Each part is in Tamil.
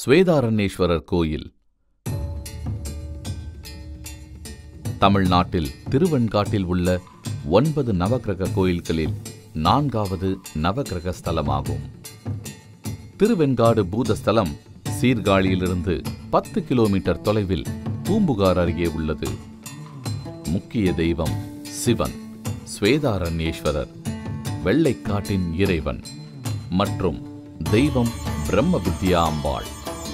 ஸ்வேதாரண்யேஸ்வரர் கோயில் தமிழ்நாட்டில் திருவெண்காட்டில் உள்ள ஒன்பது நவக்கிரக கோயில்களில் நான்காவது நவக்கிரக ஸ்தலமாகும் திருவெண்காடு பூதஸ்தலம் சீர்காழியிலிருந்து பத்து கிலோமீட்டர் தொலைவில் பூம்புகார் அருகே உள்ளது முக்கிய தெய்வம் சிவன் ஸ்வேதாரண்யேஸ்வரர் வெள்ளைக்காட்டின் இறைவன் மற்றும் தெய்வம் பிரம்ம வித்யா அம்பாள்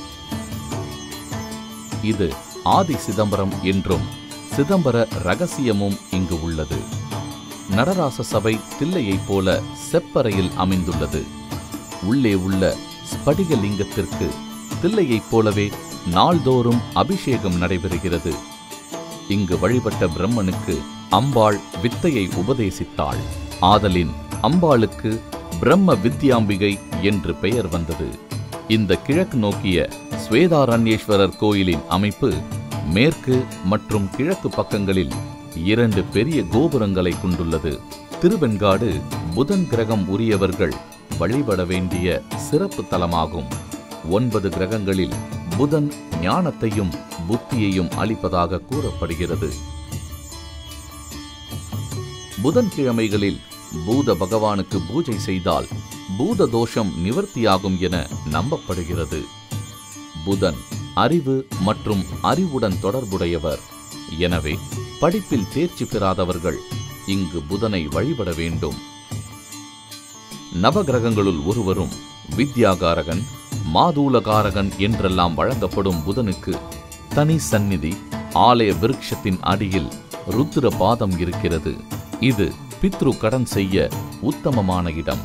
இது ஆதி சிதம்பரம் என்றும் சிதம்பர ரகசியமும் இங்கு உள்ளது நடராச சபை தில்லையைப் போல செப்பறையில் அமைந்துள்ளது உள்ளே உள்ள ஸ்படிக லிங்கத்திற்கு தில்லையைப் போலவே நாள்தோறும் அபிஷேகம் நடைபெறுகிறது இங்கு வழிபட்ட பிரம்மனுக்கு அம்பாள் வித்தையை உபதேசித்தாள் ஆதலின் அம்பாளுக்கு பிரம்ம வித்யாம்பிகை என்று பெயர் வந்தது இந்த கிழக்கு நோக்கிய ஸ்வேதாரண்யேஸ்வரர் கோயிலின் அமைப்பு மேற்கு மற்றும் கிழக்கு பக்கங்களில் இரண்டு பெரிய கோபுரங்களை கொண்டுள்ளது திருவெண்காடு புதன் கிரகம் உரியவர்கள் வழிபட வேண்டிய சிறப்பு தலமாகும் ஒன்பது கிரகங்களில் புதன் ஞானத்தையும் புத்தியையும் அளிப்பதாக கூறப்படுகிறது புதன்கிழமைகளில் பூத பகவானுக்கு பூஜை செய்தால் பூத தோஷம் நிவர்த்தியாகும் என நம்பப்படுகிறது புதன் அறிவு மற்றும் அறிவுடன் தொடர்புடையவர் எனவே படிப்பில் தேர்ச்சி பெறாதவர்கள் இங்கு புதனை வழிபட வேண்டும் நவகிரகங்களுள் ஒருவரும் வித்யாகாரகன் மாதூலகாரகன் என்றெல்லாம் வழங்கப்படும் புதனுக்கு தனி சந்நிதி ஆலய விருட்சத்தின் அடியில் ருத்திர பாதம் இருக்கிறது இது பித்ரு கடன் செய்ய உத்தமமான இடம்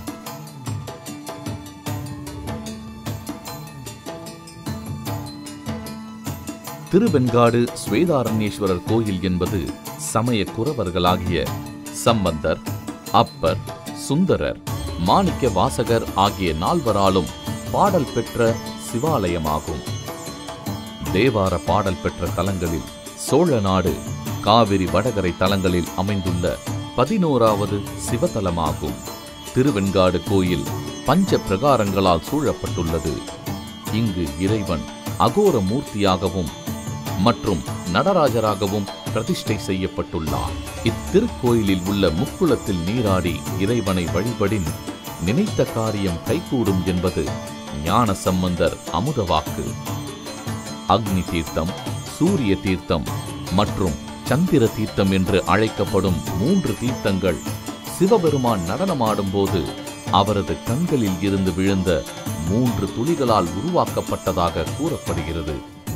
திருவெண்காடு ஸ்வேதாரண்யேஸ்வரர் கோயில் என்பது சமய குறவர்களாகிய சம்பந்தர் அப்பர் சுந்தரர் மாணிக்க வாசகர் ஆகிய நால்வராலும் பாடல் பெற்ற சிவாலயமாகும் தேவார பாடல் பெற்ற தலங்களில் சோழ நாடு காவிரி வடகரை தலங்களில் அமைந்துள்ள பதினோராவது சிவத்தலமாகும் திருவெண்காடு கோயில் பஞ்ச பிரகாரங்களால் சூழப்பட்டுள்ளது இங்கு இறைவன் அகோர மூர்த்தியாகவும் மற்றும் நடராஜராகவும் பிரதிஷ்டை செய்யப்பட்டுள்ளார் இத்திருக்கோயிலில் உள்ள முக்குளத்தில் நீராடி இறைவனை வழிபடின் நினைத்த காரியம் கைகூடும் என்பது ஞான சம்பந்தர் அமுதவாக்கு அக்னி தீர்த்தம் சூரிய தீர்த்தம் மற்றும் சந்திர தீர்த்தம் என்று அழைக்கப்படும் மூன்று தீர்த்தங்கள் சிவபெருமான் நடனமாடும் போது அவரது கண்களில் இருந்து விழுந்த மூன்று துளிகளால் உருவாக்கப்பட்டதாக கூறப்படுகிறது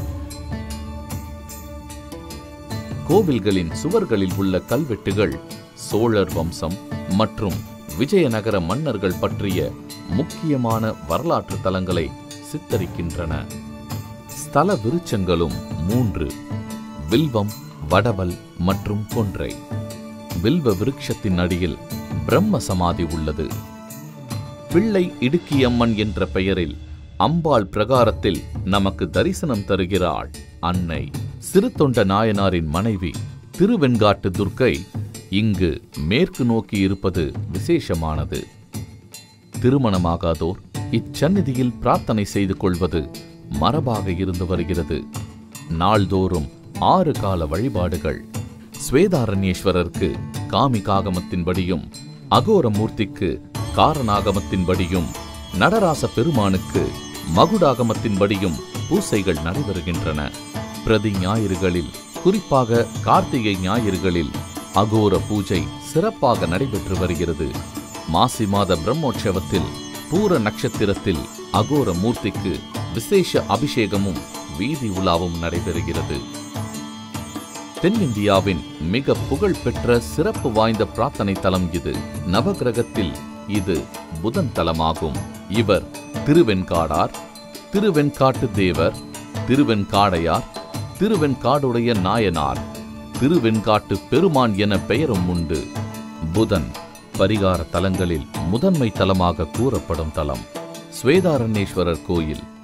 கோவில்களின் சுவர்களில் உள்ள கல்வெட்டுகள் சோழர் வம்சம் மற்றும் விஜயநகர மன்னர்கள் பற்றிய முக்கியமான வரலாற்று தலங்களை சித்தரிக்கின்றன ஸ்தல விருட்சங்களும் மூன்று வில்வம் வடவல் மற்றும் கொன்றை வில்வ விருட்சத்தின் அடியில் பிரம்ம சமாதி உள்ளது பிள்ளை இடுக்கியம்மன் என்ற பெயரில் அம்பாள் பிரகாரத்தில் நமக்கு தரிசனம் தருகிறாள் அன்னை சிறுத்தொண்ட நாயனாரின் மனைவி திருவெண்காட்டு துர்க்கை இங்கு மேற்கு நோக்கி இருப்பது விசேஷமானது திருமணமாகாதோர் இச்சந்நிதியில் பிரார்த்தனை செய்து கொள்வது மரபாக இருந்து வருகிறது நாள்தோறும் ஆறு கால வழிபாடுகள் ஸ்வேதாரண்யேஸ்வரருக்கு காமிகாகமத்தின்படியும் அகோரமூர்த்திக்கு காரணாகமத்தின்படியும் நடராச பெருமானுக்கு மகுடாகமத்தின்படியும் பூசைகள் நடைபெறுகின்றன பிரதி ஞாயிறுகளில் குறிப்பாக கார்த்திகை ஞாயிறுகளில் அகோர பூஜை சிறப்பாக நடைபெற்று வருகிறது மாசி மாத பிரம்மோற்சவத்தில் பூர நட்சத்திரத்தில் அகோர மூர்த்திக்கு விசேஷ அபிஷேகமும் வீதி உலாவும் நடைபெறுகிறது தென்னிந்தியாவின் மிக புகழ்பெற்ற சிறப்பு வாய்ந்த பிரார்த்தனை தலம் இது நவகிரகத்தில் இது புதன் தலமாகும் இவர் திருவெண்காடார் திருவெண்காட்டு தேவர் திருவெண்காடையார் திருவெண்காடுடைய நாயனார் திருவெண்காட்டு பெருமான் என பெயரும் உண்டு புதன் பரிகார தலங்களில் முதன்மை தலமாக கூறப்படும் தலம் ஸ்வேதாரண்யேஸ்வரர் கோயில்